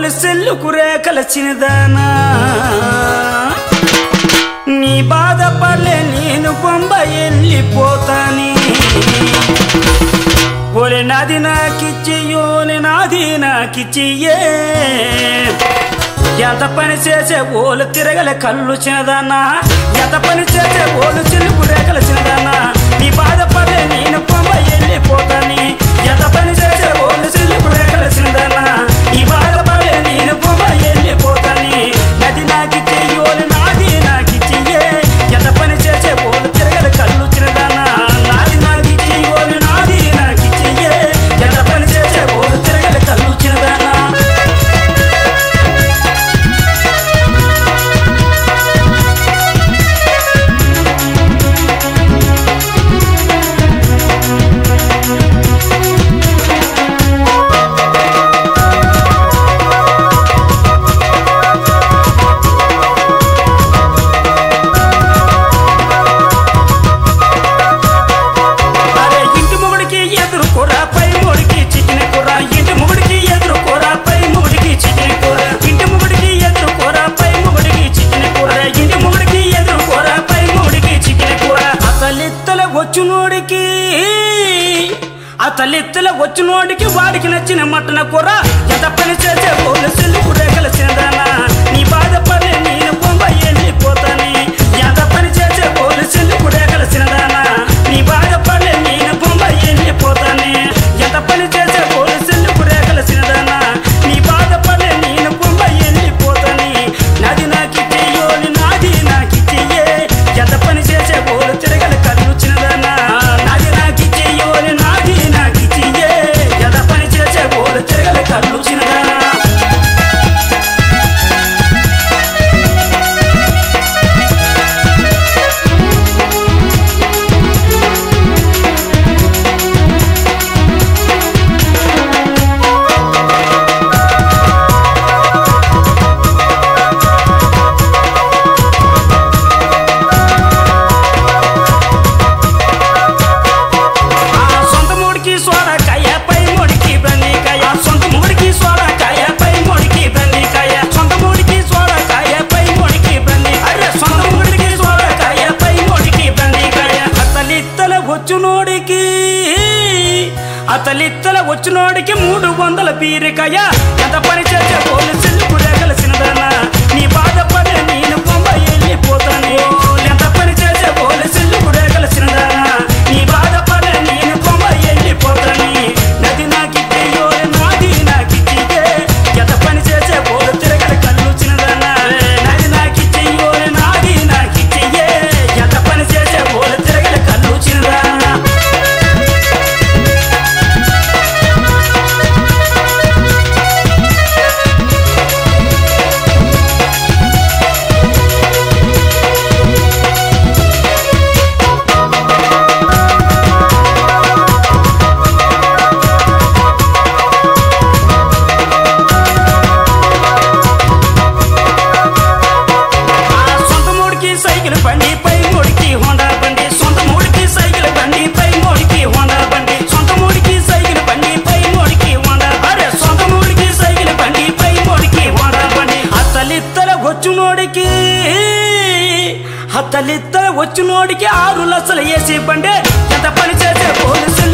పోలీసులకు రేఖల చిన్నదానా నీ బాధపడలే నేను బొంబ వెళ్ళిపోతాని ఓలే నాది నాకిచ్చియోలే నాది నాకిచ్చియే ఎంత పని చేసే ఓలు తిరగల కళ్ళు చిన్నదన్నా ఎంత పని చేసే ఓలు చిలుపు రేఖల చిన్నదన్నా నీ బాధపడే నేను బొమ్మ వెళ్ళిపోతాని ఎంత పని చేసే ఓలు చిలుపు రేఖల చిన్నదన్నా నీ బాధపడే నేను బొమ్మ వెళ్ళిపోతాని నది నాకిచ్చే ఓలు నాది నాకిచ్చియే ఎంత పని చేసే ఓలు తిరగల కళ్ళు చిన్నదన్నా నాది నాకిచ్చే ఓలు నాది నాకిచ్చియే ఎంత పని చేసే ఓలు తిరగల కళ్ళు చిన్నదన్నా అరే ఇంటి మొగుడికి ఎదురు కూర పై మొగుడికి చికెన్ కూర ఇంటి మొగుడికి ఎదురు కూర పై మొగుడికి చికెన్ కూర ఇంటి మొగుడికి ఎదురు కూర పై మొగుడికి చికెన్ కూర ఇంటి మొగుడికి ఎదురు కూర పై మొగుడికి చికెన్ కూర అతలిత్తల వచ్చునోడికి అతలిత్తల వచ్చునోడికి వాడికి నచ్చిన మటన కూర ఎంత పని చేసే పోలీసులు రేఖల చిందనా నీ బాధపడే నేను బొమ్మ వెళ్ళిపోతాని ఎంత పని చేసే పోలీసులు రేఖల చిందనా నీ బాధపడే నేను బొమ్మ వెళ్ళిపోతాని ఎంత పని చేసే పోలీసులు రేఖల చిందనా నీ బాధపడే నేను బొమ్మ వెళ్ళిపోతాని నాది నాకిచ్చేయోని నాది నాకిచ్చేయే ఎంత పని చేసే పోలు తిరగల కళ్ళు చిన్నదనా నాది నాకిచ్చేయోని నాది నాకిచ్చేయే ఎంత పని చేసే పోలు తిరగల కళ్ళు చిన్నదనా ఆ సొంత మూడికి సోరకాయ పై మూడికి బండికాయ సొంత మూడికి సోరకాయ పై మూడికి బండికాయ సొంత మూడికి సోరకాయ పై మూడికి బండి అరే సొంత మూడికి సోరకాయ పై మూడికి బండికాయ అతలిత్తల వచ్చునోడికి అతలిత్తల వచ్చునోడికి మూడు వందల బీరికాయ ఎంత పని చేసే పోలీసులు కూడా కలిసినదన్నా నీ బాధపడే నేను బొమ్మ వెళ్ళిపోతాను ఎంత పని చేసే పోలీసులు కూడా కలిసినదన్నా నీ బాధపడే నేను బొమ్మ వెళ్ళిపోతాను నది నాకిచ్చే నాది నాకిచ్చే ఎంత పని చేసే పోలు తిరగల కళ్ళు చిన్నదన్నా నది నాకిచ్చే నాది నాకిచ్చే ఎంత పని చేసే పోలు తిరగల కళ్ళు చిన్నదన్నా ఆ సొంత మూడికి సైకిల్ బండి పై మూడికి హోండా బండి సొంత మూడికి సైకిల్ బండి పై మూడికి హోండా బండి సొంత మూడికి సైకిల్ బండి పై మూడికి హోండా అరే సొంత మూడికి సైకిల్ బండి పై మూడికి హోండా బండి అత్తలిత్తల వచ్చునోడికి అత్తలిత్తల వచ్చునోడికి ఆరు లక్షలు వేసి బండి ఎంత పని చేసే పోలీసు